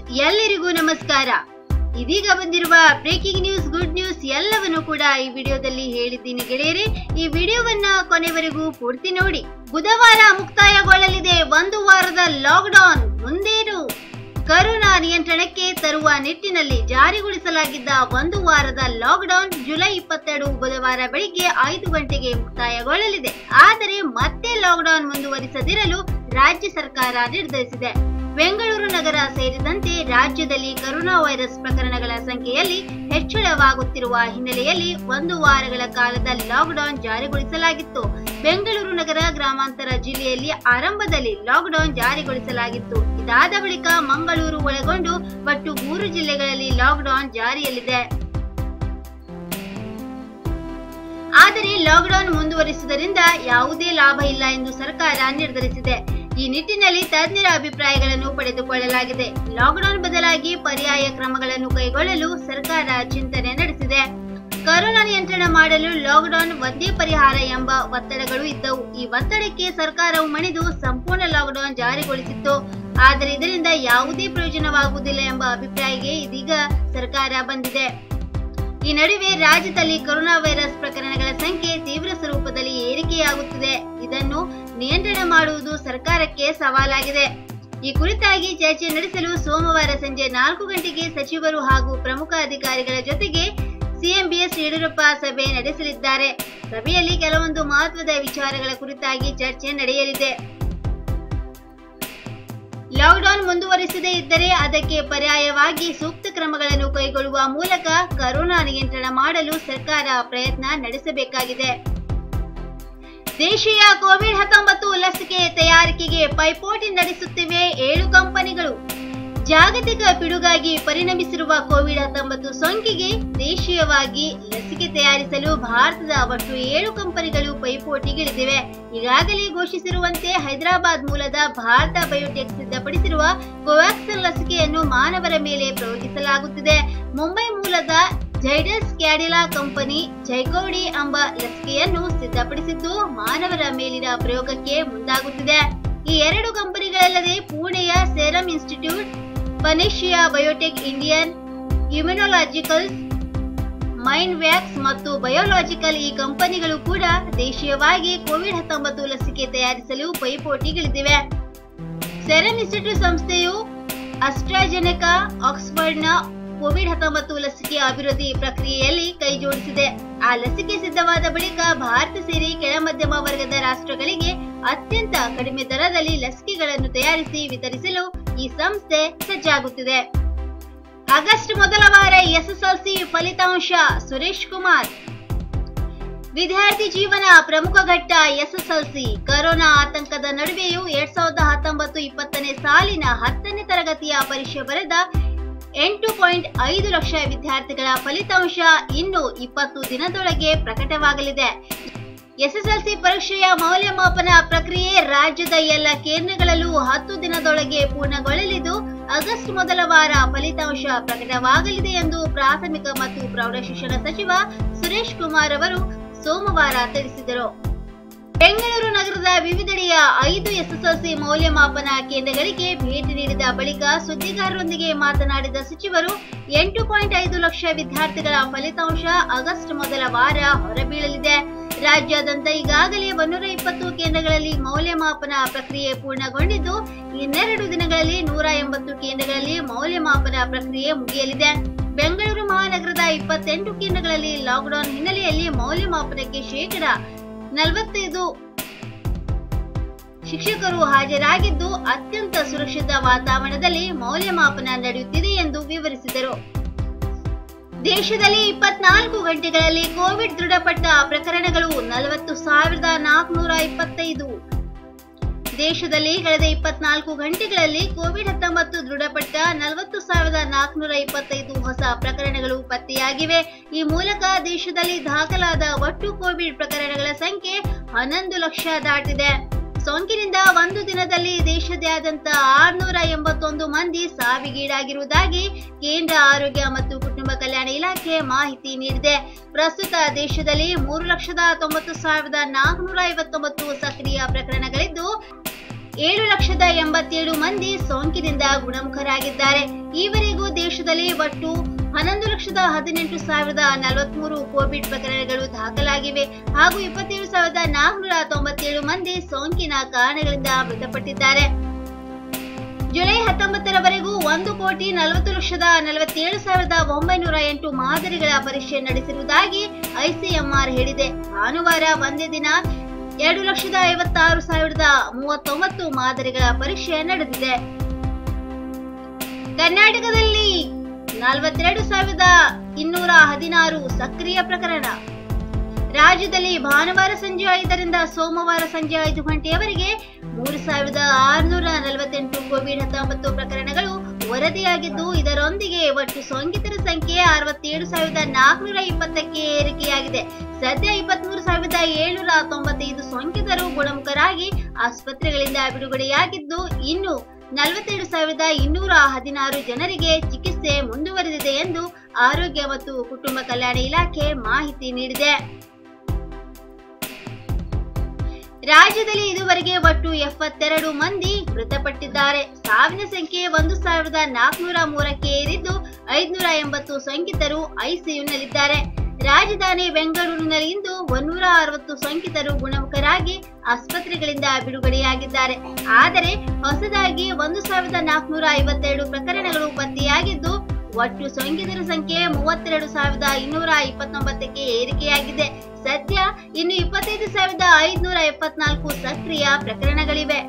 ಎಲ್ಲರಿಗೂ ನಮಸ್ಕಾರ ಇದೀಗ ಬಂದಿರುವ ಬ್ರೇಕಿಂಗ್ ನ್ಯೂಸ್ ಗುಡ್ ನ್ಯೂಸ್ ಎಲ್ಲವನ್ನು ಕೂಡ ಈ ವಿಡಿಯೋದಲ್ಲಿ ಹೇಳಿದ್ದೀನಿ ಗೆಳೆಯರೆ ಈ ವಿಡಿಯೋವನ್ನ ಕೊನೆವರೆಗೂ ಪೂರ್ತಿ ನೋಡಿ ಬುಧವಾರ ಮುಕ್ತಾಯಗೊಳ್ಳಲಿದೆ ಒಂದು ವಾರದ ಲಾಕ್ಡೌನ್ ಮುಂದೇನು ಕರೋನಾ ನಿಯಂತ್ರಣಕ್ಕೆ ತರುವ ನಿಟ್ಟಿನಲ್ಲಿ ಜಾರಿಗೊಳಿಸಲಾಗಿದ್ದ ಒಂದು ವಾರದ ಲಾಕ್ಡೌನ್ ಜುಲೈ ಇಪ್ಪತ್ತೆರಡು ಬುಧವಾರ ಬೆಳಿಗ್ಗೆ ಐದು ಗಂಟೆಗೆ ಮುಕ್ತಾಯಗೊಳ್ಳಲಿದೆ ಆದರೆ ಮತ್ತೆ ಲಾಕ್ಡೌನ್ ಮುಂದುವರಿಸದಿರಲು ರಾಜ್ಯ ಸರ್ಕಾರ ನಿರ್ಧರಿಸಿದೆ ಬೆಂಗಳೂರು ನಗರ ಸೇರಿದಂತೆ ರಾಜ್ಯದಲ್ಲಿ ಕರೋನಾ ವೈರಸ್ ಪ್ರಕರಣಗಳ ಸಂಖ್ಯೆಯಲ್ಲಿ ಹೆಚ್ಚಳವಾಗುತ್ತಿರುವ ಹಿನ್ನೆಲೆಯಲ್ಲಿ ಒಂದು ವಾರಗಳ ಕಾಲದ ಲಾಕ್ಡೌನ್ ಜಾರಿಗೊಳಿಸಲಾಗಿತ್ತು ಬೆಂಗಳೂರು ನಗರ ಗ್ರಾಮಾಂತರ ಜಿಲ್ಲೆಯಲ್ಲಿ ಆರಂಭದಲ್ಲಿ ಲಾಕ್ಡೌನ್ ಜಾರಿಗೊಳಿಸಲಾಗಿತ್ತು ಇದಾದ ಬಳಿಕ ಮಂಗಳೂರು ಒಳಗೊಂಡು ಒಟ್ಟು ಮೂರು ಜಿಲ್ಲೆಗಳಲ್ಲಿ ಲಾಕ್ಡೌನ್ ಜಾರಿಯಲ್ಲಿದೆ ಆದರೆ ಲಾಕ್ಡೌನ್ ಮುಂದುವರಿಸುವುದರಿಂದ ಯಾವುದೇ ಲಾಭ ಇಲ್ಲ ಎಂದು ಸರ್ಕಾರ ನಿರ್ಧರಿಸಿದೆ ಈ ನಿಟ್ಟಿನಲ್ಲಿ ತಜ್ಞರ ಅಭಿಪ್ರಾಯಗಳನ್ನು ಪಡೆದುಕೊಳ್ಳಲಾಗಿದೆ ಲಾಕ್ಡೌನ್ ಬದಲಾಗಿ ಪರ್ಯಾಯ ಕ್ರಮಗಳನ್ನು ಕೈಗೊಳ್ಳಲು ಸರ್ಕಾರ ಚಿಂತನೆ ನಡೆಸಿದೆ ಕರೋನಾ ನಿಯಂತ್ರಣ ಮಾಡಲು ಲಾಕ್ಡೌನ್ ಒಂದೇ ಪರಿಹಾರ ಎಂಬ ಒತ್ತಡಗಳು ಇದ್ದವು ಈ ಒತ್ತಡಕ್ಕೆ ಸರ್ಕಾರವು ಮಣಿದು ಸಂಪೂರ್ಣ ಲಾಕ್ಡೌನ್ ಜಾರಿಗೊಳಿಸಿತ್ತು ಆದರೆ ಇದರಿಂದ ಯಾವುದೇ ಪ್ರಯೋಜನವಾಗುವುದಿಲ್ಲ ಎಂಬ ಅಭಿಪ್ರಾಯಕ್ಕೆ ಇದೀಗ ಸರ್ಕಾರ ಬಂದಿದೆ ಈ ನಡುವೆ ರಾಜ್ಯದಲ್ಲಿ ಕೊರೋನಾ ವೈರಸ್ ಪ್ರಕರಣಗಳ ಸಂಖ್ಯೆ ತೀವ್ರ ಸ್ವರೂಪದಲ್ಲಿ ಏರಿಕೆಯಾಗುತ್ತಿದೆ ಇದನ್ನು ನಿಯಂತ್ರಣ ಮಾಡುವುದು ಸರ್ಕಾರಕ್ಕೆ ಸವಾಲಾಗಿದೆ ಈ ಕುರಿತಾಗಿ ಚರ್ಚೆ ನಡೆಸಲು ಸೋಮವಾರ ಸಂಜೆ ನಾಲ್ಕು ಗಂಟೆಗೆ ಸಚಿವರು ಹಾಗೂ ಪ್ರಮುಖ ಅಧಿಕಾರಿಗಳ ಜೊತೆಗೆ ಸಿಎಂ ಬಿಎಸ್ ಯಡಿಯೂರಪ್ಪ ಸಭೆ ನಡೆಸಲಿದ್ದಾರೆ ಸಭೆಯಲ್ಲಿ ಕೆಲವೊಂದು ಮಹತ್ವದ ವಿಚಾರಗಳ ಕುರಿತಾಗಿ ಚರ್ಚೆ ನಡೆಯಲಿದೆ ಲಾಕ್ಡೌನ್ ಮುಂದುವರಿಸದೇ ಇದ್ದರೆ ಅದಕ್ಕೆ ಪರ್ಯಾಯವಾಗಿ ಸೂಕ್ತ ಕ್ರಮಗಳನ್ನು ಕೈಗೊಳ್ಳುವ ಮೂಲಕ ಕರೋನಾ ನಿಯಂತ್ರಣ ಮಾಡಲು ಸರ್ಕಾರ ಪ್ರಯತ್ನ ನಡೆಸಬೇಕಾಗಿದೆ ದೇಶೀಯ ಕೋವಿಡ್ ಹತ್ತೊಂಬತ್ತು ಲಸಿಕೆ ತಯಾರಿಕೆಗೆ ಪೈಪೋಟಿ ನಡೆಸುತ್ತಿವೆ ಏಳು ಕಂಪನಿಗಳು ಜಾಗತಿಕ ಪಿಡುಗಾಗಿ ಪರಿಣಮಿಸಿರುವ ಕೋವಿಡ್ ಹತ್ತೊಂಬತ್ತು ಸೋಂಕಿಗೆ ದೇಶೀಯವಾಗಿ ಲಸಿಕೆ ತಯಾರಿಸಲು ಭಾರತದ ಒಟ್ಟು ಏಳು ಕಂಪನಿಗಳು ಪೈಪೋಟಿಗಿಳಿದಿವೆ ಈಗಾಗಲೇ ಘೋಷಿಸಿರುವಂತೆ ಹೈದರಾಬಾದ್ ಮೂಲದ ಭಾರತ ಬಯೋಟೆಕ್ ಸಿದ್ಧಪಡಿಸಿರುವ ಕೋವ್ಯಾಕ್ಸಿನ್ ಲಸಿಕೆಯನ್ನು ಮಾನವರ ಮೇಲೆ ಪ್ರಯೋಗಿಸಲಾಗುತ್ತಿದೆ ಮುಂಬೈ ಮೂಲದ ಜೈಡಸ್ ಕ್ಯಾಡಿಲಾ ಕಂಪನಿ ಜೈಕೋಡಿ ಎಂಬ ಲಸಿಕೆಯನ್ನು ಸಿದ್ಧಪಡಿಸಿದ್ದು ಮಾನವರ ಮೇಲಿನ ಪ್ರಯೋಗಕ್ಕೆ ಮುಂದಾಗುತ್ತಿದೆ ಈ ಎರಡು ಕಂಪನಿಗಳಲ್ಲದೆ ಪುಣೆಯ serum institute Panacea Biotec Indian Immunologicals Mynvax ಮತ್ತು ಬಯೋಲಾಜಿಕಲ್ ಈ ಕಂಪನಿಗಳು ಕೂಡ ದೇಶೀಯವಾಗಿ ಕೋವಿಡ್ ಹತ್ತೊಂಬತ್ತು ಲಸಿಕೆ ತಯಾರಿಸಲು ಪೈಪೋಟಿಗಿಳಿದಿವೆ ಸೆರಮ್ ಇನ್ಸ್ಟಿಟ್ಯೂಟ್ ಸಂಸ್ಥೆಯು ಅಸ್ಟ್ರಾಜೆನೆಕಾ ಆಕ್ಸ್ಫರ್ಡ್ನ ಕೋವಿಡ್ ಹತ್ತೊಂಬತ್ತು ಲಸಿಕೆ ಅಭಿವೃದ್ಧಿ ಪ್ರಕ್ರಿಯೆಯಲ್ಲಿ ಕೈಜೋಡಿಸಿದೆ ಆ ಲಸಿಕೆ ಸಿದ್ಧವಾದ ಬಳಿಕ ಭಾರತ ಸೇರಿ ಕೆಳ ಮಧ್ಯಮ ವರ್ಗದ ರಾಷ್ಟ್ರಗಳಿಗೆ ಅತ್ಯಂತ ಕಡಿಮೆ ದರದಲ್ಲಿ ಲಸಿಕೆಗಳನ್ನು ತಯಾರಿಸಿ ವಿತರಿಸಲು ಈ ಸಂಸ್ಥೆ ಸಜ್ಜಾಗುತ್ತಿದೆ ಆಗಸ್ಟ್ ಮೊದಲ ವಾರ ಎಸ್ಎಸ್ಎಲ್ಸಿ ಫಲಿತಾಂಶ ಸುರೇಶ್ ಕುಮಾರ್ ವಿದ್ಯಾರ್ಥಿ ಜೀವನ ಪ್ರಮುಖ ಘಟ್ಟ ಎಸ್ಎಸ್ಎಲ್ಸಿ ಕರೋನಾ ಆತಂಕದ ನಡುವೆಯೂ ಎರಡ್ ಸಾವಿರದ ಹತ್ತೊಂಬತ್ತು ಇಪ್ಪತ್ತನೇ ಸಾಲಿನ ಹತ್ತನೇ ತರಗತಿಯ ಪರೀಕ್ಷೆ ಬರೆದ ಎಂಟು ಪಾಯಿಂಟ್ ಐದು ಲಕ್ಷ ವಿದ್ಯಾರ್ಥಿಗಳ ಫಲಿತಾಂಶ ಇನ್ನು ಇಪ್ಪತ್ತು ದಿನದೊಳಗೆ ಪ್ರಕಟವಾಗಲಿದೆ ಎಸ್ಎಸ್ಎಲ್ಸಿ ಪರೀಕ್ಷೆಯ ಮೌಲ್ಯಮಾಪನ ಪ್ರಕ್ರಿಯೆ ರಾಜ್ಯದ ಎಲ್ಲ ಕೇಂದ್ರಗಳಲ್ಲೂ ಹತ್ತು ದಿನದೊಳಗೆ ಪೂರ್ಣಗೊಳ್ಳಲಿದ್ದು ಆಗಸ್ಟ್ ಮೊದಲ ವಾರ ಫಲಿತಾಂಶ ಪ್ರಕಟವಾಗಲಿದೆ ಎಂದು ಪ್ರಾಥಮಿಕ ಮತ್ತು ಪ್ರೌಢಶಿಕ್ಷಣ ಸಚಿವ ಸುರೇಶ್ ಕುಮಾರ್ ಅವರು ಸೋಮವಾರ ತಿಳಿಸಿದರು ಬೆಂಗಳೂರು ನಗರದ ವಿವಿಧೆಡೆಯ ಐದು ಎಸ್ಎಸ್ಎಲ್ಸಿ ಮೌಲ್ಯಮಾಪನ ಕೇಂದ್ರಗಳಿಗೆ ಭೇಟಿ ನೀಡಿದ ಬಳಿಕ ಸುದ್ದಿಗಾರರೊಂದಿಗೆ ಮಾತನಾಡಿದ ಸಚಿವರು ಎಂಟು ಪಾಯಿಂಟ್ ಐದು ಲಕ್ಷ ವಿದ್ಯಾರ್ಥಿಗಳ ಫಲಿತಾಂಶ ಆಗಸ್ಟ್ ಮೊದಲ ವಾರ ಹೊರಬೀಳಲಿದೆ ರಾಜ್ಯಾದ್ಯಂತ ಈಗಾಗಲೇ ಒಂದೂರ ಇಪ್ಪತ್ತು ಕೇಂದ್ರಗಳಲ್ಲಿ ಮೌಲ್ಯಮಾಪನ ಪ್ರಕ್ರಿಯೆ ಪೂರ್ಣಗೊಂಡಿದ್ದು ಇನ್ನೆರಡು ದಿನಗಳಲ್ಲಿ ನೂರ ಎಂಬತ್ತು ಕೇಂದ್ರಗಳಲ್ಲಿ ಮೌಲ್ಯಮಾಪನ ಪ್ರಕ್ರಿಯೆ ಮುಗಿಯಲಿದೆ ಬೆಂಗಳೂರು ಮಹಾನಗರದ ಇಪ್ಪತ್ತೆಂಟು ಕೇಂದ್ರಗಳಲ್ಲಿ ಲಾಕ್ಡೌನ್ ಹಿನ್ನೆಲೆಯಲ್ಲಿ ಮೌಲ್ಯಮಾಪನಕ್ಕೆ ಶೇಕಡ ನಲವತ್ತೈದು ಶಿಕ್ಷಕರು ಹಾಜರಾಗಿದ್ದು ಅತ್ಯಂತ ಸುರಕ್ಷಿತ ವಾತಾವರಣದಲ್ಲಿ ಮೌಲ್ಯಮಾಪನ ನಡೆಯುತ್ತಿದೆ ಎಂದು ವಿವರಿಸಿದರು ದೇಶದಲ್ಲಿ ಇಪ್ಪತ್ನಾಲ್ಕು ಗಂಟೆಗಳಲ್ಲಿ ಕೋವಿಡ್ ದೃಢಪಟ್ಟ ಪ್ರಕರಣಗಳು ನಲವತ್ತು ಸಾವಿರದ ನಾಲ್ಕುನೂರ ಇಪ್ಪತ್ತೈದು ದೇಶದಲ್ಲಿ ಕಳೆದ ಇಪ್ಪತ್ನಾಲ್ಕು ಗಂಟೆಗಳಲ್ಲಿ ಕೋವಿಡ್ ಹತ್ತೊಂಬತ್ತು ದೃಢಪಟ್ಟ ನಲವತ್ತು ಸಾವಿರದ ನಾಲ್ಕುನೂರ ಇಪ್ಪತ್ತೈದು ಹೊಸ ಪ್ರಕರಣಗಳು ಪತ್ತೆಯಾಗಿವೆ ಈ ಮೂಲಕ ದೇಶದಲ್ಲಿ ದಾಖಲಾದ ಒಟ್ಟು ಕೋವಿಡ್ ಪ್ರಕರಣಗಳ ಸಂಖ್ಯೆ ಹನ್ನೊಂದು ಲಕ್ಷ ದಾಟಿದೆ ಸೋಂಕಿನಿಂದ ಒಂದು ದಿನದಲ್ಲಿ ದೇಶದಾದ್ಯಂತ ಆರ್ನೂರ ಎಂಬತ್ತೊಂದು ಮಂದಿ ಸಾವಿಗೀಡಾಗಿರುವುದಾಗಿ ಕೇಂದ್ರ ಆರೋಗ್ಯ ಮತ್ತು ಕುಟುಂಬ ಕಲ್ಯಾಣ ಇಲಾಖೆ ಮಾಹಿತಿ ನೀಡಿದೆ ಪ್ರಸ್ತುತ ದೇಶದಲ್ಲಿ ಮೂರು ಲಕ್ಷದ ತೊಂಬತ್ತು ಸಾವಿರದ ನಾಲ್ಕುನೂರ ಐವತ್ತೊಂಬತ್ತು ಸಕ್ರಿಯ ಪ್ರಕರಣಗಳಿದ್ದು ಏಳು ಲಕ್ಷದ ಎಂಬತ್ತೇಳು ಮಂದಿ ಸೋಂಕಿತರಾಗಿದ್ದಾರೆ ಸೋಂಕಿನಿಂದ ಗುಣಮುಖರಾಗಿದ್ದಾರೆ ಈವರೆಗೂ ದೇಶದಲ್ಲಿ ಒಟ್ಟು ಹನ್ನೊಂದು ಲಕ್ಷದ ಹದಿನೆಂಟು ಸಾವಿರದ ನಲವತ್ಮೂರು ಕೋವಿಡ್ ಪ್ರಕರಣಗಳು ದಾಖಲಾಗಿವೆ ಹಾಗೂ ಇಪ್ಪತ್ತೇಳು ಸಾವಿರದ ನಾಲ್ಕುನೂರ ತೊಂಬತ್ತೇಳು ಮಂದಿ ಸೋಂಕಿನ ಕಾರಣಗಳಿಂದ ಮೃತಪಟ್ಟಿದ್ದಾರೆ ಜುಲೈ ಹತ್ತೊಂಬತ್ತರವರೆಗೂ ಒಂದು ಕೋಟಿ ನಲವತ್ತು ಲಕ್ಷದ ನಲವತ್ತೇಳು ಸಾವಿರದ ಒಂಬೈನೂರ ಎಂಟು ಮಾದರಿಗಳ ಪರೀಕ್ಷೆ ನಡೆಸಿರುವುದಾಗಿ ಐಸಿಎಂಆರ್ ಹೇಳಿದೆ ಭಾನುವಾರ ಒಂದೇ ದಿನ ಎರಡು ಲಕ್ಷದ ಐವತ್ತಾರು ಸಾವಿರದ ಮೂವತ್ತೊಂಬತ್ತು ಮಾದರಿಗಳ ಪರೀಕ್ಷೆ ನಡೆದಿದೆ ಕರ್ನಾಟಕದಲ್ಲಿ ನಲವತ್ತೆರಡು ಸಾವಿರದ ಇನ್ನೂರ ಹದಿನಾರು ಸಕ್ರಿಯ ಪ್ರಕರಣ ರಾಜ್ಯದಲ್ಲಿ ಭಾನುವಾರ ಸಂಜೆ ಐದರಿಂದ ಸೋಮವಾರ ಸಂಜೆ ಐದು ಗಂಟೆಯವರೆಗೆ ಮೂರು ಸಾವಿರದ ಆರುನೂರ ನಲವತ್ತೆಂಟು ಕೋವಿಡ್ ಹತ್ತೊಂಬತ್ತು ಪ್ರಕರಣಗಳು ವರದಿಯಾಗಿದ್ದು ಇದರೊಂದಿಗೆ ಒಟ್ಟು ಸೋಂಕಿತರ ಸಂಖ್ಯೆ ಅರವತ್ತೇಳು ಸಾವಿರದ ನಾಲ್ಕುನೂರ ಇಪ್ಪತ್ತಕ್ಕೆ ಏರಿಕೆಯಾಗಿದೆ ಸದ್ಯ ಇಪ್ಪತ್ಮೂರು ಸಾವಿರದ ಏಳ್ನೂರ ತೊಂಬತ್ತೈದು ಸೋಂಕಿತರು ಗುಣಮುಖರಾಗಿ ಆಸ್ಪತ್ರೆಗಳಿಂದ ಬಿಡುಗಡೆಯಾಗಿದ್ದು ಇನ್ನು ನಲವತ್ತೆರಡು ಸಾವಿರದ ಇನ್ನೂರ ಹದಿನಾರು ಜನರಿಗೆ ಚಿಕಿತ್ಸೆ ಮುಂದುವರೆದಿದೆ ಎಂದು ಆರೋಗ್ಯ ಮತ್ತು ಕುಟುಂಬ ಕಲ್ಯಾಣ ಇಲಾಖೆ ಮಾಹಿತಿ ನೀಡಿದೆ ರಾಜ್ಯದಲ್ಲಿ ಇದುವರೆಗೆ ಒಟ್ಟು ಎಪ್ಪತ್ತೆರಡು ಮಂದಿ ಮೃತಪಟ್ಟಿದ್ದಾರೆ ಸಾವಿನ ಸಂಖ್ಯೆ ಒಂದು ಸಾವಿರದ ನಾಲ್ಕುನೂರ ಮೂರಕ್ಕೆ ಏರಿದ್ದು ಐದುನೂರ ಎಂಬತ್ತು ಸೋಂಕಿತರು ಐಸಿಯುನಲ್ಲಿದ್ದಾರೆ ರಾಜಧಾನಿ ಬೆಂಗಳೂರಿನಲ್ಲಿಂದು ಒಂದೂರ ಅರವತ್ತು ಸೋಂಕಿತರು ಗುಣಮುಖರಾಗಿ ಆಸ್ಪತ್ರೆಗಳಿಂದ ಬಿಡುಗಡೆಯಾಗಿದ್ದಾರೆ ಆದರೆ ಹೊಸದಾಗಿ ಒಂದು ಸಾವಿರದ ನಾಲ್ಕುನೂರ ಐವತ್ತೆರಡು ಪ್ರಕರಣಗಳು ಪತ್ತೆಯಾಗಿದ್ದು ಒಟ್ಟು ಸೋಂಕಿತರ ಸಂಖ್ಯೆ ಮೂವತ್ತೆರಡು ಸಾವಿರದ ಇನ್ನೂರ ಇಪ್ಪತ್ತೊಂಬತ್ತಕ್ಕೆ ಏರಿಕೆಯಾಗಿದೆ ಸದ್ಯ ಇನ್ನು ಇಪ್ಪತ್ತೈದು ಸಾವಿರದ ಐದುನೂರ ಎಪ್ಪತ್ನಾಲ್ಕು ಸಕ್ರಿಯ ಪ್ರಕರಣಗಳಿವೆ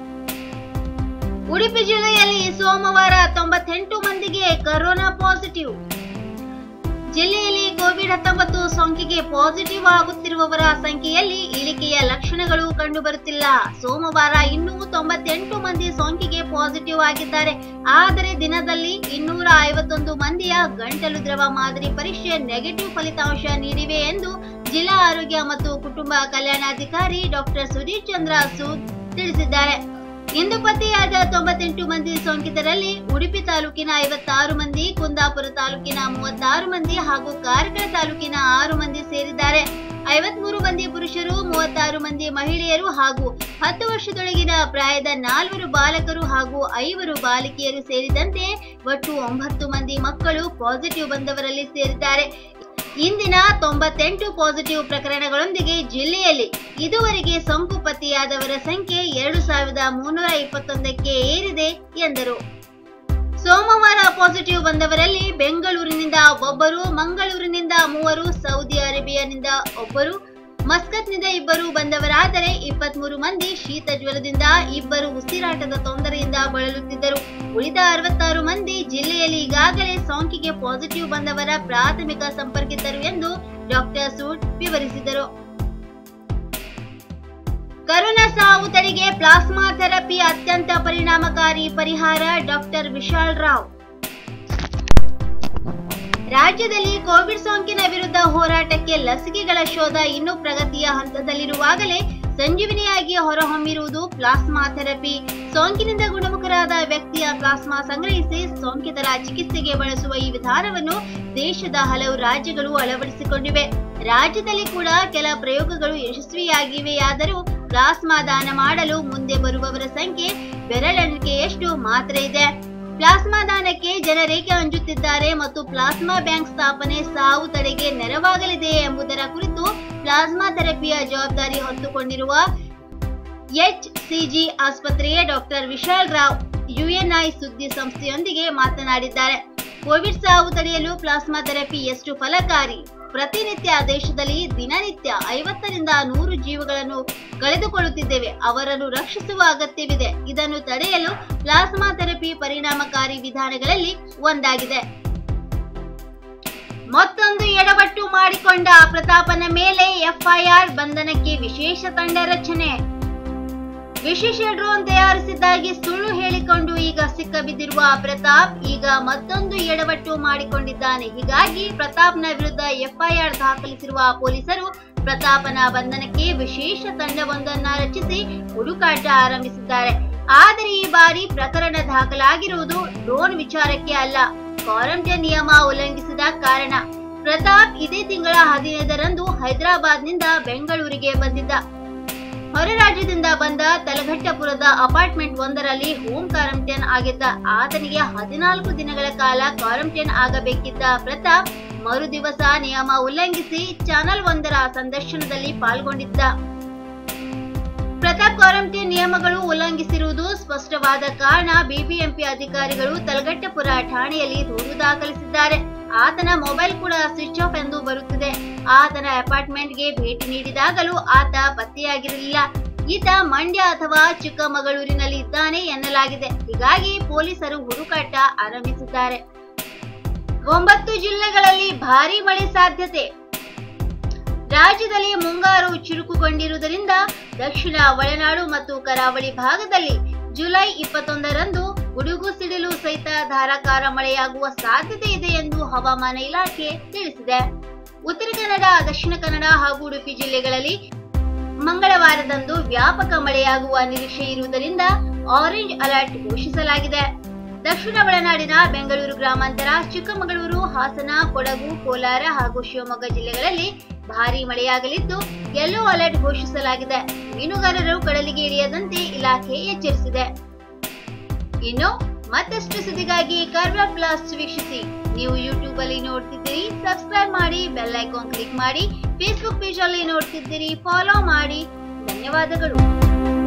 ಉಡುಪಿ ಜಿಲ್ಲೆಯಲ್ಲಿ ಸೋಮವಾರ ತೊಂಬತ್ತೆಂಟು ಮಂದಿಗೆ ಕೊರೋನಾ ಪಾಸಿಟಿವ್ ಜಿಲ್ಲೆಯಲ್ಲಿ ಕೋವಿಡ್ ಹತ್ತೊಂಬತ್ತು ಸೋಂಕಿಗೆ ಪಾಸಿಟಿವ್ ಆಗುತ್ತಿರುವವರ ಸಂಖ್ಯೆಯಲ್ಲಿ ಇಳಿಕೆಯ ಲಕ್ಷಣಗಳು ಕಂಡುಬರುತ್ತಿಲ್ಲ ಸೋಮವಾರ ಇನ್ನೂ ತೊಂಬತ್ತೆಂಟು ಮಂದಿ ಸೋಂಕಿಗೆ ಪಾಸಿಟಿವ್ ಆಗಿದ್ದಾರೆ ಆದರೆ ದಿನದಲ್ಲಿ ಇನ್ನೂರ ಐವತ್ತೊಂದು ಮಂದಿಯ ಗಂಟಲು ದ್ರವ ಮಾದರಿ ಪರೀಕ್ಷೆ ನೆಗೆಟಿವ್ ಫಲಿತಾಂಶ ನೀಡಿವೆ ಎಂದು ಜಿಲ್ಲಾ ಆರೋಗ್ಯ ಮತ್ತು ಕುಟುಂಬ ಕಲ್ಯಾಣಾಧಿಕಾರಿ ಡಾಕ್ಟರ್ ಸುಧೀರ್ ಚಂದ್ರ ಸೂದ್ ತಿಳಿಸಿದ್ದಾರೆ ಇಂದು ಪತ್ತೆಯಾದ ತೊಂಬತ್ತೆಂಟು ಮಂದಿ ಸೋಂಕಿತರಲ್ಲಿ ಉಡುಪಿ ತಾಲೂಕಿನ ಐವತ್ತಾರು ಮಂದಿ ಕುಂದಾಪುರ ತಾಲೂಕಿನ ಮೂವತ್ತಾರು ಮಂದಿ ಹಾಗೂ ಕಾರ್ಕಳ ತಾಲೂಕಿನ ಆರು ಮಂದಿ ಸೇರಿದ್ದಾರೆ ಐವತ್ಮೂರು ಮಂದಿ ಪುರುಷರು ಮೂವತ್ತಾರು ಮಂದಿ ಮಹಿಳೆಯರು ಹಾಗೂ ಹತ್ತು ವರ್ಷದೊಳಗಿನ ಪ್ರಾಯದ ನಾಲ್ವರು ಬಾಲಕರು ಹಾಗೂ ಐವರು ಬಾಲಿಕೆಯರು ಸೇರಿದಂತೆ ಒಟ್ಟು ಒಂಬತ್ತು ಮಂದಿ ಮಕ್ಕಳು ಪಾಸಿಟಿವ್ ಬಂದವರಲ್ಲಿ ಸೇರಿದ್ದಾರೆ ಇಂದಿನ ತೊಂಬತ್ತೆಂಟು ಪಾಸಿಟಿವ್ ಪ್ರಕರಣಗಳೊಂದಿಗೆ ಜಿಲ್ಲೆಯಲ್ಲಿ ಇದುವರೆಗೆ ಸೋಂಕು ಪತ್ತೆಯಾದವರ ಸಂಖ್ಯೆ ಎರಡು ಸಾವಿರದ ಮುನ್ನೂರ ಇಪ್ಪತ್ತೊಂದಕ್ಕೆ ಏರಿದೆ ಎಂದರು ಸೋಮವಾರ ಪಾಸಿಟಿವ್ ಬಂದವರಲ್ಲಿ ಬೆಂಗಳೂರಿನಿಂದ ಒಬ್ಬರು ಮಂಗಳೂರಿನಿಂದ ಮೂವರು ಸೌದಿ ಅರೇಬಿಯಾನಿಂದ ಒಬ್ಬರು ಮಸ್ಕತ್ನಿಂದ ಇಬ್ಬರು ಬಂದವರಾದರೆ ಇಪ್ಪತ್ಮೂರು ಮಂದಿ ಶೀತ ಜ್ವರದಿಂದ ಇಬ್ಬರು ಉಸಿರಾಟದ ತೊಂದರೆಯಿಂದ ಬಳಲುತ್ತಿದ್ದರು ಉಳಿದ ಅರವತ್ತಾರು ಮಂದಿ ಜಿಲ್ಲೆಯಲ್ಲಿ ಈಗಾಗಲೇ ಸೋಂಕಿಗೆ ಪಾಸಿಟಿವ್ ಬಂದವರ ಪ್ರಾಥಮಿಕ ಸಂಪರ್ಕಿತರು ಎಂದು ಡಾಕ್ಟರ್ ಸೂಟ್ ವಿವರಿಸಿದರು ಕರೋನಾ ಸಾವು ತಡೆಗೆ ಪ್ಲಾಸ್ಮಾ ಥೆರಪಿ ಅತ್ಯಂತ ಪರಿಣಾಮಕಾರಿ ಪರಿಹಾರ ಡಾಕ್ಟರ್ ವಿಶಾಲ್ ರಾವ್ ರಾಜ್ಯದಲ್ಲಿ ಕೋವಿಡ್ ಸೋಂಕಿನ ವಿರುದ್ಧ ಹೋರಾಟಕ್ಕೆ ಲಸಿಕೆಗಳ ಶೋಧ ಇನ್ನೂ ಪ್ರಗತಿಯ ಹಂತದಲ್ಲಿರುವಾಗಲೇ ಸಂಜೀವಿನಿಯಾಗಿ ಹೊರಹೊಮ್ಮಿರುವುದು ಪ್ಲಾಸ್ಮಾ ಥೆರಪಿ ಸೋಂಕಿನಿಂದ ಗುಣಮುಖರಾದ ವ್ಯಕ್ತಿಯ ಪ್ಲಾಸ್ಮಾ ಸಂಗ್ರಹಿಸಿ ಸೋಂಕಿತರ ಚಿಕಿತ್ಸೆಗೆ ಬಳಸುವ ಈ ವಿಧಾನವನ್ನು ದೇಶದ ಹಲವು ರಾಜ್ಯಗಳು ಅಳವಡಿಸಿಕೊಂಡಿವೆ ರಾಜ್ಯದಲ್ಲಿ ಕೂಡ ಕೆಲ ಪ್ರಯೋಗಗಳು ಯಶಸ್ವಿಯಾಗಿವೆಯಾದರೂ ಪ್ಲಾಸ್ಮಾ ದಾನ ಮಾಡಲು ಮುಂದೆ ಬರುವವರ ಸಂಖ್ಯೆ ಬೆರಳೆಣಿಕೆಯಷ್ಟು ಮಾತ್ರ ಇದೆ ಪ್ಲಾಸ್ಮಾ ದಾನಕ್ಕೆ ಜನರೇಕೆ ಅಂಜುತ್ತಿದ್ದಾರೆ ಮತ್ತು ಪ್ಲಾಸ್ಮಾ ಬ್ಯಾಂಕ್ ಸ್ಥಾಪನೆ ಸಾವು ತಡೆಗೆ ನೆರವಾಗಲಿದೆ ಎಂಬುದರ ಕುರಿತು ಪ್ಲಾಸ್ಮಾ ಥೆರಪಿಯ ಜವಾಬ್ದಾರಿ ಹೊತ್ತುಕೊಂಡಿರುವ ಎಚ್ಸಿಜಿ ಆಸ್ಪತ್ರೆಯ ಡಾಕ್ಟರ್ ವಿಶಾಲ್ ರಾವ್ ಯುಎನ್ಐ ಸುದ್ದಿ ಸಂಸ್ಥೆಯೊಂದಿಗೆ ಮಾತನಾಡಿದ್ದಾರೆ ಕೋವಿಡ್ ಸಾವು ತಡೆಯಲು ಪ್ಲಾಸ್ಮಾ ಥೆರಪಿ ಎಷ್ಟು ಫಲಕಾರಿ ಪ್ರತಿನಿತ್ಯ ದೇಶದಲ್ಲಿ ದಿನನಿತ್ಯ ಐವತ್ತರಿಂದ ನೂರು ಜೀವಗಳನ್ನು ಕಳೆದುಕೊಳ್ಳುತ್ತಿದ್ದೇವೆ ಅವರನ್ನು ರಕ್ಷಿಸುವ ಅಗತ್ಯವಿದೆ ಇದನ್ನು ತಡೆಯಲು ಪ್ಲಾಸ್ಮಾ ಥೆರಪಿ ಪರಿಣಾಮಕಾರಿ ವಿಧಾನಗಳಲ್ಲಿ ಒಂದಾಗಿದೆ ಮತ್ತೊಂದು ಎಡವಟ್ಟು ಮಾಡಿಕೊಂಡ ಪ್ರತಾಪನ ಮೇಲೆ ಎಫ್ಐಆರ್ ಬಂಧನಕ್ಕೆ ವಿಶೇಷ ತಂಡ ರಚನೆ ವಿಶೇಷ ಡ್ರೋನ್ ತಯಾರಿಸಿದ್ದಾಗಿ ಸುಳ್ಳು ಹೇಳಿಕೊಂಡು ಈಗ ಸಿಕ್ಕಬಿದ್ದಿರುವ ಪ್ರತಾಪ್ ಈಗ ಮತ್ತೊಂದು ಎಡವಟ್ಟು ಮಾಡಿಕೊಂಡಿದ್ದಾನೆ ಹೀಗಾಗಿ ಪ್ರತಾಪ್ನ ವಿರುದ್ಧ ಎಫ್ಐಆರ್ ದಾಖಲಿಸಿರುವ ಪೊಲೀಸರು ಪ್ರತಾಪನ ಬಂಧನಕ್ಕೆ ವಿಶೇಷ ತಂಡವೊಂದನ್ನ ರಚಿಸಿ ಹುಡುಕಾಟ ಆರಂಭಿಸಿದ್ದಾರೆ ಆದರೆ ಈ ಬಾರಿ ಪ್ರಕರಣ ದಾಖಲಾಗಿರುವುದು ಡ್ರೋನ್ ವಿಚಾರಕ್ಕೆ ಅಲ್ಲ ಕ್ವಾರಂಟೈನ್ ನಿಯಮ ಉಲ್ಲಂಘಿಸಿದ ಕಾರಣ ಪ್ರತಾಪ್ ಇದೇ ತಿಂಗಳ ಹದಿನೈದರಂದು ಹೈದರಾಬಾದ್ನಿಂದ ಬೆಂಗಳೂರಿಗೆ ಬಂದಿದ್ದ ಹೊರ ರಾಜ್ಯದಿಂದ ಬಂದ ತಲಘಟ್ಟಪುರದ ಅಪಾರ್ಟ್ಮೆಂಟ್ ಒಂದರಲ್ಲಿ ಹೋಮ್ ಕ್ವಾರಂಟೈನ್ ಆಗಿದ್ದ ಆತನಿಗೆ ಹದಿನಾಲ್ಕು ದಿನಗಳ ಕಾಲ ಕ್ವಾರಂಟೈನ್ ಆಗಬೇಕಿದ್ದ ಪ್ರತಾಪ್ ಮರು ದಿವಸ ನಿಯಮ ಉಲ್ಲಂಘಿಸಿ ಚಾನೆಲ್ ಒಂದರ ಸಂದರ್ಶನದಲ್ಲಿ ಪಾಲ್ಗೊಂಡಿದ್ದ ಪ್ರತಾಪ್ ಕ್ವಾರಂಟೈನ್ ನಿಯಮಗಳು ಉಲ್ಲಂಘಿಸಿರುವುದು ಸ್ಪಷ್ಟವಾದ ಕಾರಣ ಬಿಬಿಎಂಪಿ ಅಧಿಕಾರಿಗಳು ತಲಗಟ್ಟಪುರ ಠಾಣೆಯಲ್ಲಿ ದೂರು ದಾಖಲಿಸಿದ್ದಾರೆ ಆತನ ಮೊಬೈಲ್ ಕೂಡ ಸ್ವಿಚ್ ಆಫ್ ಎಂದು ಬರುತ್ತಿದೆ ಆತನ ಅಪಾರ್ಟ್ಮೆಂಟ್ಗೆ ಭೇಟಿ ನೀಡಿದಾಗಲೂ ಆತ ಪತ್ತೆಯಾಗಿರಲಿಲ್ಲ ಈತ ಮಂಡ್ಯ ಅಥವಾ ಚಿಕ್ಕಮಗಳೂರಿನಲ್ಲಿ ಇದ್ದಾನೆ ಎನ್ನಲಾಗಿದೆ ಹೀಗಾಗಿ ಪೊಲೀಸರು ಹುಡುಕಾಟ ಆರಂಭಿಸಿದ್ದಾರೆ ಒಂಬತ್ತು ಜಿಲ್ಲೆಗಳಲ್ಲಿ ಭಾರೀ ಮಳೆ ಸಾಧ್ಯತೆ ರಾಜ್ಯದಲ್ಲಿ ಮುಂಗಾರು ಚುರುಕುಗೊಂಡಿರುವುದರಿಂದ ದಕ್ಷಿಣ ಒಳನಾಡು ಮತ್ತು ಕರಾವಳಿ ಭಾಗದಲ್ಲಿ ಜುಲೈ ಇಪ್ಪತ್ತೊಂದರಂದು ಗುಡುಗು ಸಿಡಿಲು ಸಹಿತ ಧಾರಾಕಾರ ಮಳೆಯಾಗುವ ಸಾಧ್ಯತೆ ಇದೆ ಎಂದು ಹವಾಮಾನ ಇಲಾಖೆ ತಿಳಿಸಿದೆ ಉತ್ತರ ಕನ್ನಡ ದಕ್ಷಿಣ ಕನ್ನಡ ಹಾಗೂ ಉಡುಪಿ ಜಿಲ್ಲೆಗಳಲ್ಲಿ ಮಂಗಳವಾರದಂದು ವ್ಯಾಪಕ ಮಳೆಯಾಗುವ ನಿರೀಕ್ಷೆ ಇರುವುದರಿಂದ ಆರೆಂಜ್ ಅಲರ್ಟ್ ಘೋಷಿಸಲಾಗಿದೆ ದಕ್ಷಿಣ ಒಳನಾಡಿನ ಬೆಂಗಳೂರು ಗ್ರಾಮಾಂತರ ಚಿಕ್ಕಮಗಳೂರು ಹಾಸನ ಕೊಡಗು ಕೋಲಾರ ಹಾಗೂ ಶಿವಮೊಗ್ಗ ಜಿಲ್ಲೆಗಳಲ್ಲಿ ಭಾರೀ ಮಳೆಯಾಗಲಿದ್ದು ಯೆಲ್ಲೋ ಅಲರ್ಟ್ ಘೋಷಿಸಲಾಗಿದೆ ಮೀನುಗಾರರು ಕಡಲಿಗೆ ಇಳಿಯದಂತೆ ಇಲಾಖೆ ಎಚ್ಚರಿಸಿದೆ ಇನ್ನು ಮತ್ತಷ್ಟು ಸುದ್ದಿಗಾಗಿ ಕರ್ವ ಪ್ಲಸ್ ವೀಕ್ಷಿಸಿ ನೀವು ಯೂಟ್ಯೂಬ್ ಅಲ್ಲಿ ನೋಡ್ತಿದ್ದೀರಿ ಸಬ್ಸ್ಕ್ರೈಬ್ ಮಾಡಿ ಬೆಲ್ ಐಕಾನ್ ಕ್ಲಿಕ್ ಮಾಡಿ ಫೇಸ್ಬುಕ್ ಪೇಜ್ ಅಲ್ಲಿ ನೋಡ್ತಿದ್ದೀರಿ ಫಾಲೋ ಮಾಡಿ ಧನ್ಯವಾದಗಳು